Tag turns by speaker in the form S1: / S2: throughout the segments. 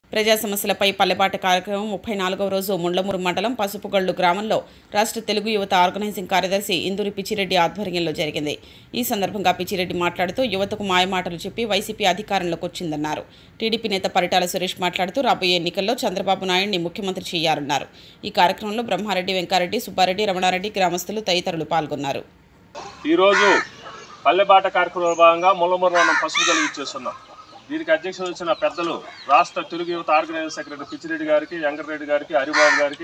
S1: ప్రజా సమస్యలపై పల్లెపాట కార్యక్రమం ముప్పై నాలుగవ రోజు ముండ్లమూరు మండలం పసుపుగళ్ళు గ్రామంలో రాష్ట్ర తెలుగు యువత ఆర్గనైజింగ్ కార్యదర్శి ఇందూరి పిచ్చిరెడ్డి ఆధ్వర్యంలో జరిగింది ఈ సందర్భంగా పిచ్చిరెడ్డి మాట్లాడుతూ యువతకు మాయమాటలు చెప్పి వైసీపీ అధికారంలోకి వచ్చిందన్నారు టీడీపీ నేత పరిటాల సురేష్ మాట్లాడుతూ రాబోయే ఎన్నికల్లో చంద్రబాబు నాయుడిని ముఖ్యమంత్రి చేయాలన్నారు ఈ కార్యక్రమంలో బ్రహ్మారెడ్డి వెంకారెడ్డి సుబ్బారెడ్డి రమణారెడ్డి గ్రామస్తులు తదితరులు పాల్గొన్నారు
S2: ఈరోజు పల్లెబాట కార్యక్రమంలో భాగంగా ముల్లమూరులో మనం పసుపు కలిగి ఇచ్చేస్తున్నాం దీనికి అధ్యక్షత వచ్చిన పెద్దలు రాష్ట్ర తెలుగు యువత ఆర్గనైజింగ్ సెక్రటరీ పిచ్చిరెడ్డి గారికి వెంకటరెడ్డి గారికి హరిబాబు గారికి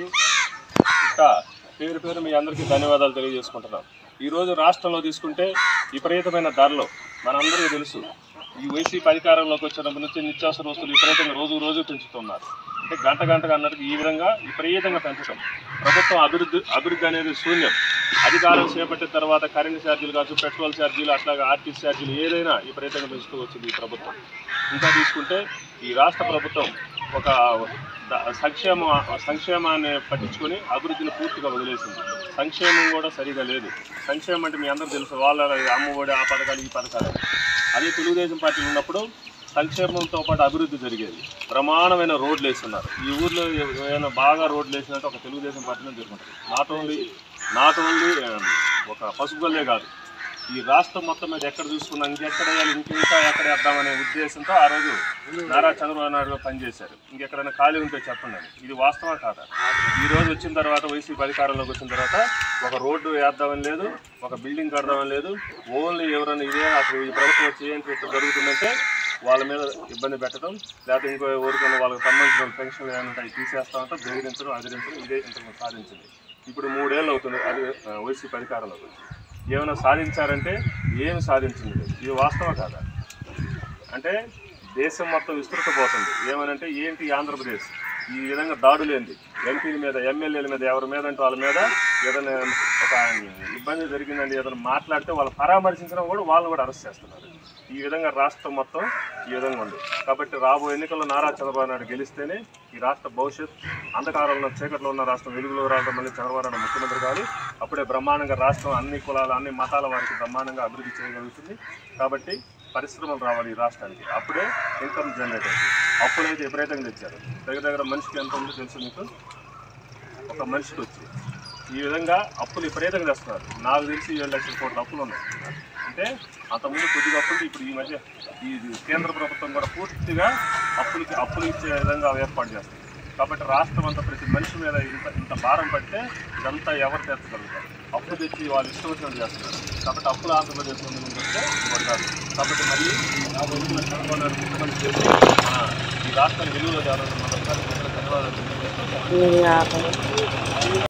S2: ఇంకా పేరు పేరు మీ అందరికీ ధన్యవాదాలు తెలియజేసుకుంటున్నాం ఈరోజు రాష్ట్రంలో తీసుకుంటే విపరీతమైన ధరలు మనందరికీ తెలుసు ఈ వైసీపీ అధికారంలోకి వచ్చినప్పటి నుంచి నిత్యావసర వస్తువులు విపరీతంగా రోజు రోజు పెంచుతున్నారు అంటే గంట గంటగా అన్నట్టు ఈ విధంగా విపరీతంగా పెంచడం ప్రభుత్వం అభివృద్ధి అభివృద్ధి అనేది శూన్యం అధికారం చేపట్టిన తర్వాత కరెంటు ఛార్జీలు కావచ్చు పెట్రోల్ ఛార్జీలు అట్లాగే ఆర్టీసీ ఛార్జీలు ఏదైనా విపరీతంగా పెంచుతూ వచ్చింది ఈ ప్రభుత్వం ఇంకా తీసుకుంటే ఈ రాష్ట్ర ప్రభుత్వం ఒక ద- సంక్షేమ సంక్షేమాన్ని పట్టించుకొని అభివృద్ధిని పూర్తిగా వదిలేసింది సంక్షేమం కూడా సరిగా లేదు సంక్షేమం అంటే మీ అందరూ తెలుసు వాళ్ళ అమ్మఒడి ఆ పథకాలు ఈ పథకాలు అదే తెలుగుదేశం పార్టీ ఉన్నప్పుడు సంక్షేమంతో పాటు అభివృద్ధి జరిగేది బ్రహ్మాండమైన రోడ్లు వేస్తున్నారు ఈ ఊర్లో ఏమైనా బాగా రోడ్లు వేసినట్టు ఒక తెలుగుదేశం పార్టీలో జరుగుతుంది నాట్ ఓన్లీ నాట్ ఓన్లీ ఒక పసుపుగల్లే కాదు ఈ రాష్ట్రం మొత్తం మీద ఎక్కడ చూసుకున్నా ఇంకెక్కడ వేయాలి ఇంకింకా ఎక్కడ వేద్దామనే ఉద్దేశంతో ఆ రోజు నారా చంద్రబాబు నాయుడు గారు పనిచేశారు ఇంకెక్కడైనా ఖాళీ ఉంటే చెప్పండి అని ఇది వాస్తవం కాదా ఈ రోజు వచ్చిన తర్వాత వైసీపీ అధికారంలోకి వచ్చిన తర్వాత ఒక రోడ్డు వేద్దామని లేదు ఒక బిల్డింగ్ కడదామని లేదు ఓన్లీ ఎవరైనా ఇదే అసలు ఈ ప్రభుత్వం వచ్చి ఏంటి ఇట్లా జరుగుతుందంటే వాళ్ళ మీద ఇబ్బంది పెట్టడం లేకపోతే ఇంకో ఊరికైనా వాళ్ళకి సంబంధించిన పెన్షన్లు ఏమైనా ఉంటాయి తీసేస్తామంటే బెదిరించడం అదిరించడం ఇదే ఇంతకు సాధించింది ఇప్పుడు మూడేళ్ళు అవుతుంది అది ఆ, వైసీపీ అధికారంలోకి వచ్చి ఏమైనా సాధించారంటే ఏమి సాధించింది లేదు. ఇది వాస్తవం కాదా అంటే దేశం మొత్తం విస్తృతపోతుంది ఏమనంటే ఏంటి ఈ ఆంధ్రప్రదేశ్ ఈ విధంగా దాడులు ఏంది ఎంపీల మీద ఎమ్మెల్యేల మీద ఎవరి మీద అంటే వాళ్ళ మీద ఏదైనా ఒక ఇబ్బంది జరిగిందండి ఏదైనా మాట్లాడితే వాళ్ళు పరామర్శించడం కూడా వాళ్ళు కూడా అరెస్ట్ చేస్తున్నారు ఈ విధంగా రాష్ట్రం మొత్తం ఈ విధంగా ఉంది కాబట్టి రాబోయే ఎన్నికల్లో నారా చంద్రబాబు నాయుడు గెలిస్తేనే ఈ రాష్ట్ర భవిష్యత్ అంధకారంలో చీకట్లో ఉన్న రాష్ట్రం వెలుగులో రావడం మళ్ళీ చంద్రబాబు నాయుడు ముఖ్యమంత్రి కావాలి అప్పుడే బ్రహ్మాండంగా రాష్ట్రం అన్ని కులాలు అన్ని మతాల వారికి బ్రహ్మాండంగా అభివృద్ధి చేయగలుగుతుంది కాబట్టి పరిశ్రమలు రావాలి ఈ రాష్ట్రానికి అప్పుడే ఇన్కమ్ జనరేట్ అవుతుంది అప్పుడైతే విపరీతంగా తెచ్చారు దగ్గర దగ్గర మనిషికి ఎంత ఉందో తెలుసు మీకు ఒక మనిషికి వచ్చి ఈ విధంగా అప్పులు విపరీతంగా తెస్తున్నారు నాకు తెలిసి ఏడు లక్షల కోట్ల అప్పులు ఉన్నాయి అంటే అంతకుముందు కొద్దిగా అప్పులు ఇప్పుడు ఈ మధ్య ఈ కేంద్ర ప్రభుత్వం కూడా పూర్తిగా అప్పులకి అప్పులు ఇచ్చే విధంగా ఏర్పాటు చేస్తుంది కాబట్టి రాష్ట్రం అంతా ప్రతి మనిషి మీద ఇంత ఇంత భారం పడితే ఇదంతా ఎవరు తీర్చగలుగుతారు అప్పు తెచ్చి వాళ్ళు ఇష్టం వచ్చినట్టు చేస్తున్నారు కాబట్టి అప్పులు ఆంధ్రప్రదేశ్ నుండి ముందు వస్తే పడతారు కాబట్టి మళ్ళీ ఆ రోజున చంద్రబాబు నాయుడు ముఖ్యమంత్రి చేసి మన ఈ రాష్ట్రాన్ని వెలుగులో తేవాలని మన ధన్యవాదాలు తెలియజేస్తున్నాం.